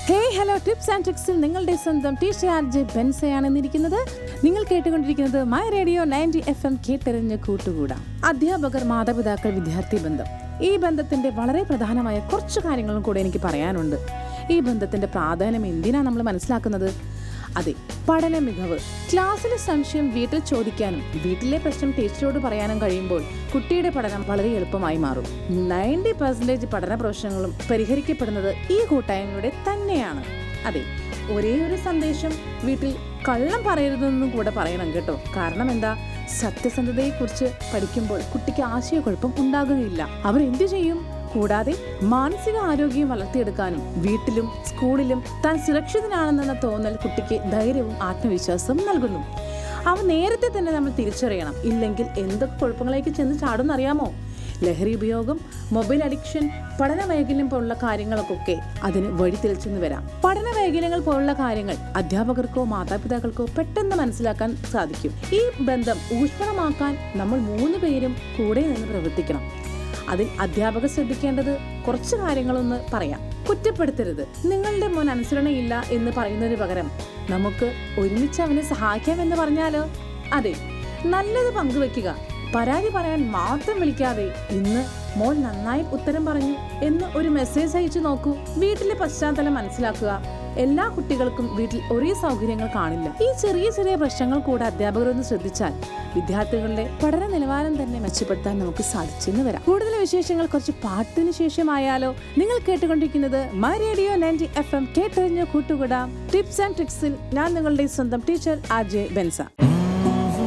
hey hello tips and ട്രിക്സിൽ നിങ്ങളുടെ സ്വന്തം ടീച്ചർ ആർ ജെ ബെൻസയാണ് എന്നിരിക്കുന്നത് നിങ്ങൾ കേട്ടുകൊണ്ടിരിക്കുന്നത് my radio ninety F M കേട്ടെറിഞ്ഞ് കൂട്ടുകൂടാം അധ്യാപകർ മാതാപിതാക്കൾ വിദ്യാർത്ഥി ബന്ധം ഈ ബന്ധത്തിന്റെ വളരെ പ്രധാനമായ കുറച്ച് കാര്യങ്ങളും കൂടെ എനിക്ക് പറയാനുണ്ട് ഈ ബന്ധത്തിന്റെ പ്രാധാന്യം എന്തിനാ നമ്മൾ മനസ്സിലാക്കുന്നത് അതെ പഠന മികവ് ക്ലാസ്സിലെ സംശയം വീട്ടിൽ ചോദിക്കാനും വീട്ടിലെ പ്രശ്നം ടീച്ചറോട് പറയാനും കഴിയുമ്പോൾ കുട്ടിയുടെ പഠനം വളരെ എളുപ്പമായി മാറും നയൻറ്റി പെർസെൻറ്റേജ് പഠന പ്രശ്നങ്ങളും പരിഹരിക്കപ്പെടുന്നത് ഈ കൂട്ടായ്മയുടെ തന്നെയാണ് അതെ ഒരേ ഒരു സന്ദേശം വീട്ടിൽ കള്ളം പറയരുതെന്നും കൂടെ പറയണം കേട്ടോ കാരണം എന്താ സത്യസന്ധതയെക്കുറിച്ച് പഠിക്കുമ്പോൾ കുട്ടിക്ക് ആശയക്കുഴപ്പം ഉണ്ടാകുകയില്ല അവർ എന്തു ചെയ്യും കൂടാതെ മാനസിക ആരോഗ്യം വളർത്തിയെടുക്കാനും വീട്ടിലും സ്കൂളിലും താൻ സുരക്ഷിതനാണെന്ന തോന്നൽ കുട്ടിക്ക് ധൈര്യവും ആത്മവിശ്വാസവും നൽകുന്നു അവ നേരത്തെ തന്നെ നമ്മൾ തിരിച്ചറിയണം ഇല്ലെങ്കിൽ എന്തൊക്കെ കുഴപ്പങ്ങളിലേക്ക് ചെന്ന് ചാടുന്നറിയാമോ ലഹരി ഉപയോഗം മൊബൈൽ അഡിക്ഷൻ പഠന വൈകല്യം പോലുള്ള കാര്യങ്ങൾക്കൊക്കെ അതിന് വഴി തെളിച്ചെന്ന് വരാം പഠന വൈകല്യങ്ങൾ പോലുള്ള കാര്യങ്ങൾ അധ്യാപകർക്കോ മാതാപിതാക്കൾക്കോ പെട്ടെന്ന് മനസ്സിലാക്കാൻ സാധിക്കും ഈ ബന്ധം ഊഷ്മളമാക്കാൻ നമ്മൾ മൂന്ന് പേരും കൂടെ നിന്ന് പ്രവർത്തിക്കണം അതിൽ അധ്യാപകർ ശ്രദ്ധിക്കേണ്ടത് കുറച്ച് കാര്യങ്ങളൊന്ന് പറയാം കുറ്റപ്പെടുത്തരുത് നിങ്ങളുടെ മോൻ അനുസരണയില്ല എന്ന് പറയുന്നതിന് പകരം നമുക്ക് ഒരുമിച്ച് അവനെ സഹായിക്കാമെന്ന് പറഞ്ഞാലോ അതെ നല്ലത് പങ്കുവെക്കുക പരാതി പറയാൻ മാത്രം വിളിക്കാതെ ഇന്ന് മോൻ നന്നായി ഉത്തരം പറഞ്ഞു എന്ന് ഒരു മെസ്സേജ് അയച്ചു നോക്കൂ വീട്ടിലെ പശ്ചാത്തലം മനസ്സിലാക്കുക എല്ലാ കുട്ടികൾക്കും വീട്ടിൽ ഒരേ സൗകര്യങ്ങൾ കാണില്ല ഈ ചെറിയ ചെറിയ പ്രശ്നങ്ങൾ കൂടെ അധ്യാപകരൊന്ന് ശ്രദ്ധിച്ചാൽ വിദ്യാർത്ഥികളുടെ പഠന നിലവാരം തന്നെ മെച്ചപ്പെടുത്താൻ നമുക്ക് സാധിച്ചെന്ന് വരാം കൂടുതൽ വിശേഷങ്ങൾ കുറച്ച് പാട്ടിന് ശേഷമായാലോ നിങ്ങൾ കേട്ടുകൊണ്ടിരിക്കുന്നത് my radio ninety F M കേട്ടറിഞ്ഞ കൂട്ടുകൂടാം ടിപ്സ് ആൻഡ് ട്രിക്സിൽ ഞാൻ നിങ്ങളുടെ സ്വന്തം ടീച്ചർ ആർ ജെ ബെൻസ